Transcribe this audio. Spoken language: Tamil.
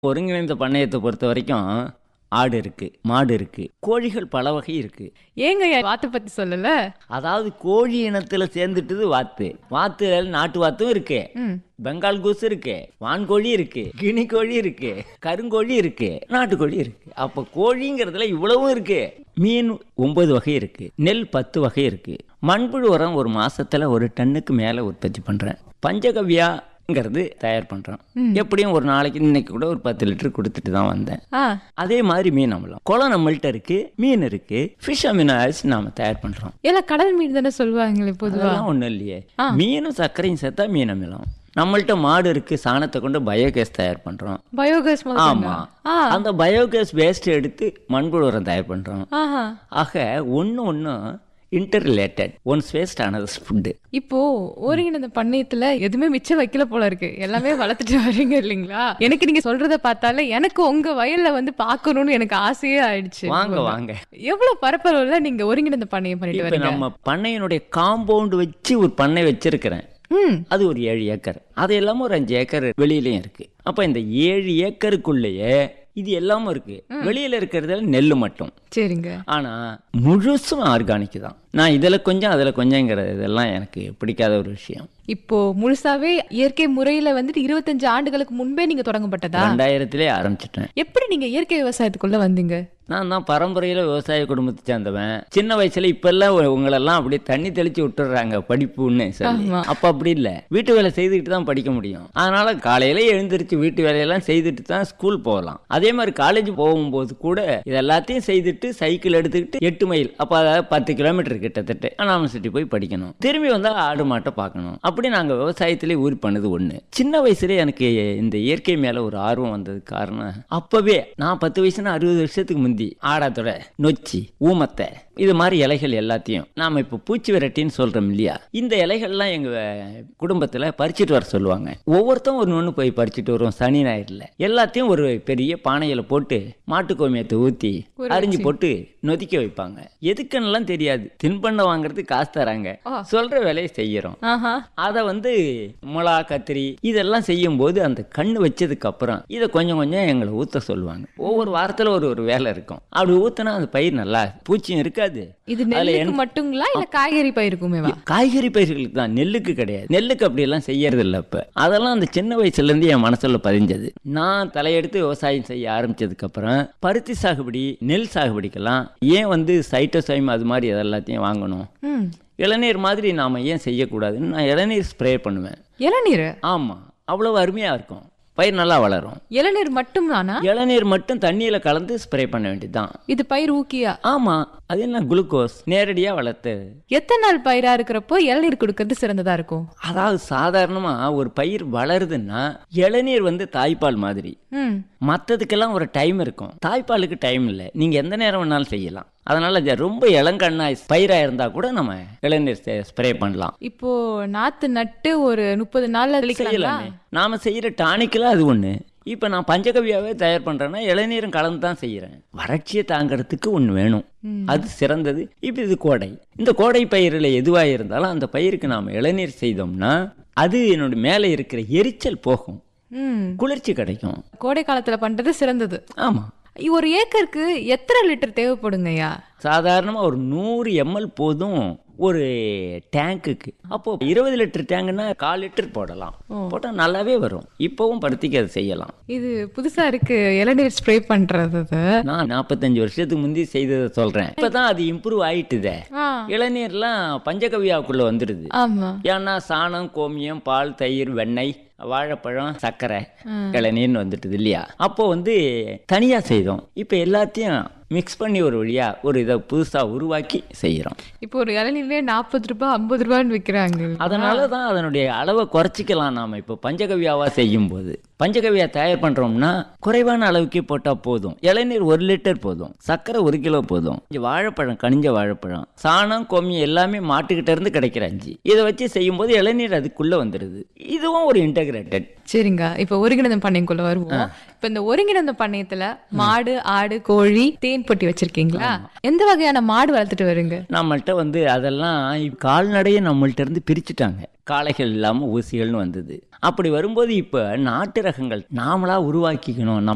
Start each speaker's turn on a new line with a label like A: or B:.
A: ஒருங்கிணைந்த பண்ணையத்தை பொறுத்த வரைக்கும் ஆடு இருக்கு மாடு இருக்கு கோழிகள் பல வகை இருக்கு
B: ஏங்க வாத்தை பத்தி சொல்லல
A: அதாவது கோழி இனத்துல சேர்ந்துட்டது வாத்து வாத்து நாட்டு வாத்தும் இருக்கு
B: ம்
A: பெங்கால் கூஸ் இருக்கு வான்கோழி இருக்கு கினி கோழி இருக்கு கருங்கோழி இருக்கு நாட்டுக்கோழி இருக்கு அப்ப கோழிங்கிறதுல இவ்வளவும் இருக்கு மீன் ஒன்பது வகை இருக்கு நெல் பத்து வகை இருக்கு மண்புழு உரம் ஒரு மாசத்துல ஒரு டன்னுக்கு மேல உற்பத்தி பண்றேன் பஞ்சகவ்யாங்கிறது தயார் பண்றோம் எப்படியும் ஒரு நாளைக்கு இன்னைக்கு கூட ஒரு பத்து லிட்டர் கொடுத்துட்டு தான் வந்தேன்
B: ஆ
A: அதே மாதிரி மீன் அமிலம் குளம் நம்மள்ட்ட இருக்கு மீன் இருக்கு ஃபிஷ் அமினோ ஆசிட் நாம தயார் பண்றோம்
B: எல்லாம் கடல் மீன் தானே சொல்லுவாங்களே பொதுவா
A: அதெல்லாம் ஒண்ணும் இல்லையே மீனும் சர்க்கரையும் சேர்த்தா மீன் அமிலம் நம்மள்ட்ட மாடு இருக்கு சாணத்தை கொண்டு பயோகேஸ் தயார் பண்றோம்
B: பயோகேஸ்
A: ஆமா
B: ஆ
A: அந்த பயோகேஸ் வேஸ்ட் எடுத்து மண்புழு உரம் தயார் பண்றோம்
B: ஆஹா
A: ஆக ஒண்ணு ஒண்ணு இன்டர் ரிலேட்டட் ஒன்ஸ் வேஸ்ட் ஆனது ஃபுட்டு
B: இப்போ ஒருங்கிணைந்த பண்ணையத்துல எதுவுமே மிச்சம் வைக்கல போல இருக்கு எல்லாமே வளர்த்துட்டு வர்றீங்க இல்லைங்களா எனக்கு நீங்க சொல்றத பார்த்தாலே எனக்கு உங்க வயல்ல வந்து பார்க்கணும்னு எனக்கு ஆசையே ஆயிடுச்சு
A: வாங்க வாங்க
B: எவ்வளவு பரப்பளவுல நீங்க ஒருங்கிணைந்த பண்ணையம் பண்ணிட்டு
A: இப்ப
B: வரீங்க
A: நம்ம பண்ணையினுடைய காம்பவுண்ட் வச்சு ஒரு பண்ணை வச்சிருக்கிறேன்
B: ம்
A: அது ஒரு ஏழு ஏக்கர் அது இல்லாமல் ஒரு அஞ்சு ஏக்கர் வெளியிலயும் இருக்கு அப்போ இந்த ஏழு ஏக்கருக்குள்ளேயே இது எல்லாமும் இருக்கு வெளியில இருக்கிறதுல நெல் மட்டும்
B: சரிங்க
A: ஆனா முழுசும் ஆர்கானிக் தான் நான் இதுல கொஞ்சம் அதுல கொஞ்சங்கிற இதெல்லாம் எனக்கு பிடிக்காத ஒரு விஷயம்
B: இப்போ முழுசாவே இயற்கை முறையில வந்துட்டு இருபத்தஞ்சு ஆண்டுகளுக்கு முன்பே நீங்க தொடங்கப்பட்டதா
A: ரெண்டாயிரத்திலே ஆரம்பிச்சிட்டேன்
B: எப்படி நீங்க இயற்கை விவசாயத்துக்குள்ள வந்தீங்க
A: நான் தான் பரம்பரையில விவசாய குடும்பத்தை சேர்ந்தவன் சின்ன வயசுல இப்பெல்லாம் உ- உங்களெல்லாம் அப்படியே தண்ணி தெளிச்சு விட்டுறாங்க படிப்புன்னு சொல்லி
B: ஆமா.
A: அப்ப அப்படி இல்ல வீட்டு வேலை செய்துக்கிட்டு தான் படிக்க முடியும் அதனால காலையில எழுந்திருச்சு வீட்டு வேலையெல்லாம் செய்துட்டு தான் ஸ்கூல் போகலாம் அதே மாதிரி காலேஜ் போகும்போது கூட இது எல்லாத்தையும் செய்துட்டு சைக்கிள் எடுத்துக்கிட்டு எட்டு மைல் அப்ப அதாவது பத்து கிலோமீட்டர் கிட்டத்தட்ட அனாமசிட்டி போய் படிக்கணும் திரும்பி வந்தா ஆடு மாட்டை பார்க்கணும் அப்படி நாங்க விவசாயத்திலே ஊறி பண்ணது ஒண்ணு சின்ன வயசுல எனக்கு இந்த இயற்கை மேல ஒரு ஆர்வம் வந்தது காரணம் அப்பவே நான் பத்து வயசுனா அறுபது வருஷத்துக்கு முந்தி ஆடாத்தோட நொச்சி ஊமத்தை இது மாதிரி இலைகள் எல்லாத்தையும் நாம இப்ப பூச்சி விரட்டின்னு சொல்றோம் இல்லையா இந்த இலைகள்லாம் எங்க குடும்பத்துல பறிச்சிட்டு வர சொல்லுவாங்க ஒவ்வொருத்தரும் ஒன்று ஒன்று போய் பறிச்சிட்டு வருவோம் சனி ஞாயிறுல எல்லாத்தையும் ஒரு பெரிய பானையில போட்டு மாட்டு கோமியத்தை ஊத்தி அரிஞ்சு போட்டு நொதிக்க வைப்பாங்க எதுக்குன்னெல்லாம் தெரியாது தின்பண்டம் வாங்குறதுக்கு காசு தராங்க சொல்ற வேலையை செய்யறோம்
B: ஆஹா
A: அதை வந்து மிளகா கத்திரி இதெல்லாம் செய்யும்போது அந்த கண்ணு வச்சதுக்கு அப்புறம் இதை கொஞ்சம் கொஞ்சம் எங்களை ஊத்த சொல்லுவாங்க ஒவ்வொரு வாரத்துல ஒரு ஒரு வேலை இருக்கும் அப்படி ஊத்துனா அந்த பயிர் நல்லா பூச்சியும் இருக்காது
B: இது
A: அதுல
B: நெல்லுக்கு மட்டுங்களா இல்ல காய்கறி பயிருக்குமேவா
A: காய்கறி பயிர்களுக்கு தான் நெல்லுக்கு கிடையாது நெல்லுக்கு அப்படி எல்லாம் செய்யறது இல்ல இப்ப அதெல்லாம் அந்த சின்ன வயசுல இருந்து என் மனசுல பதிஞ்சது நான் தலையெடுத்து விவசாயம் செய்ய ஆரம்பிச்சதுக்கு அப்புறம் பருத்தி சாகுபடி நெல் சாகுபடிக்கெல்லாம் ஏன் வந்து சைட்டோசைம் அது மாதிரி அதெல்லாத்தையும் வாங்கணும்
B: ம்
A: இளநீர் மாதிரி நாம ஏன் செய்யக்கூடாதுன்னு நான் இளநீர் ஸ்ப்ரே பண்ணுவேன்
B: இளநீர்
A: ஆமா அவ்வளவு அருமையா இருக்கும் பயிர் நல்லா வளரும்
B: இளநீர் மட்டும் தானா
A: இளநீர் மட்டும் தண்ணியில கலந்து ஸ்ப்ரே பண்ண வேண்டியதுதான்
B: இது பயிர் ஊக்கியா
A: ஆமா அது என்ன குளுக்கோஸ் நேரடியா வளர்த்து
B: எத்தனை நாள் பயிரா இருக்கிறப்போ இளநீர் கொடுக்கறது சிறந்ததா இருக்கும்
A: அதாவது சாதாரணமா ஒரு பயிர் வளருதுன்னா இளநீர் வந்து தாய்ப்பால் மாதிரி
B: ம்
A: மற்றதுக்கெல்லாம் ஒரு டைம் இருக்கும் தாய்ப்பாலுக்கு டைம் இல்லை நீங்க எந்த நேரம் வேணாலும் செய்யலாம் அதனால இது ரொம்ப இளங்கண்ணா பயிரா இருந்தா கூட நம்ம இளநீர் ஸ்ப்ரே பண்ணலாம்
B: இப்போ நாத்து நட்டு ஒரு முப்பது நாள்ல தெளிக்கலாங்களா
A: செய்யலாமே நாம செய்யற டானிக்கெல்லாம் அது ஒண்ணு இப்ப நான் பஞ்சகவியாவே தயார் பண்றேன்னா இளநீரும் கலந்து தான் செய்யறேன் வறட்சியை தாங்கிறதுக்கு ஒண்ணு வேணும் அது சிறந்தது இப்ப இது கோடை இந்த கோடை பயிரில் எதுவா இருந்தாலும் அந்த பயிருக்கு நாம இளநீர் செய்தோம்னா அது என்னோட மேலே இருக்கிற எரிச்சல் போகும்
B: ம்
A: குளிர்ச்சி கிடைக்கும்
B: கோடை காலத்துல பண்றது சிறந்தது
A: ஆமா
B: ஒரு ஏக்கருக்கு எத்தனை லிட்டர் தேவைப்படுங்கய்யா
A: சாதாரணமா ஒரு நூறு எம்எல் போதும் ஒரு டேங்குக்கு அப்போ இருபது லிட்டர் டேங்குன்னா கால் லிட்டர் போடலாம் போட்டா நல்லாவே வரும் இப்பவும் பருத்திக்கு அதை செய்யலாம்
B: இது புதுசா இருக்கு இளநீர் ஸ்ப்ரே பண்றது அது.
A: நான் நாற்பத்தஞ்சு வருஷத்துக்கு முந்தி செய்ததை சொல்றேன் இப்பதான் அது இம்ப்ரூவ் ஆயிட்டுதே
B: ஆ
A: இளநீர்லாம் பஞ்சகவியாவுக்குள்ள வந்துடுது
B: ஆமா
A: ஏன்னா சாணம் கோமியம் பால் தயிர் வெண்ணெய் வாழைப்பழம் சர்க்கரை இளநீர்னு வந்துட்டுது இல்லையா அப்போ வந்து தனியா செய்தோம் இப்போ எல்லாத்தையும் மிக்ஸ் பண்ணி ஒரு வழியா ஒரு இதை புதுசா உருவாக்கி செய்யறோம்
B: இப்போ ஒரு இளநீர்லயே நாற்பது ரூபாய் ஐம்பது ரூபான்னு விக்கிறாங்க
A: அதனால தான் அதனுடைய அளவை குறைச்சிக்கலாம் நாம இப்போ பஞ்சகவியாவா செய்யும் போது பஞ்சகவியா தயார் பண்றோம்னா குறைவான அளவுக்கே போட்டா போதும் இளநீர் ஒரு லிட்டர் போதும் சர்க்கரை ஒரு கிலோ போதும் இங்க வாழைப்பழம் கனிஞ்ச வாழைப்பழம் சாணம் கோமியம் எல்லாமே மாட்டுக்கிட்ட இருந்து கிடைக்கிற அஞ்சு இதை வச்சு செய்யும் போது இளநீர் அதுக்குள்ள வந்துடுது இதுவும் ஒரு இன்டகிரேட்டட்
B: சரிங்க இப்ப ஒருங்கிணைந்த பண்ணைக்குள்ள வருவோம் இப்ப இந்த ஒருங்கிணைந்த பண்ணையத்துல மாடு ஆடு கோழி தேன் பொட்டி வச்சிருக்கீங்களா எந்த வகையான மாடு வளர்த்துட்டு வருங்க
A: நம்மள்ட்ட வந்து அதெல்லாம் இப்ப கால்நடையை நம்மள்ட்ட இருந்து பிரிச்சுட்டாங்க காளைகள் இல்லாம ஊசிகள்னு வந்தது அப்படி வரும்போது இப்ப நாட்டு ரகங்கள் நாமளா உருவாக்கிக்கணும் நம்ம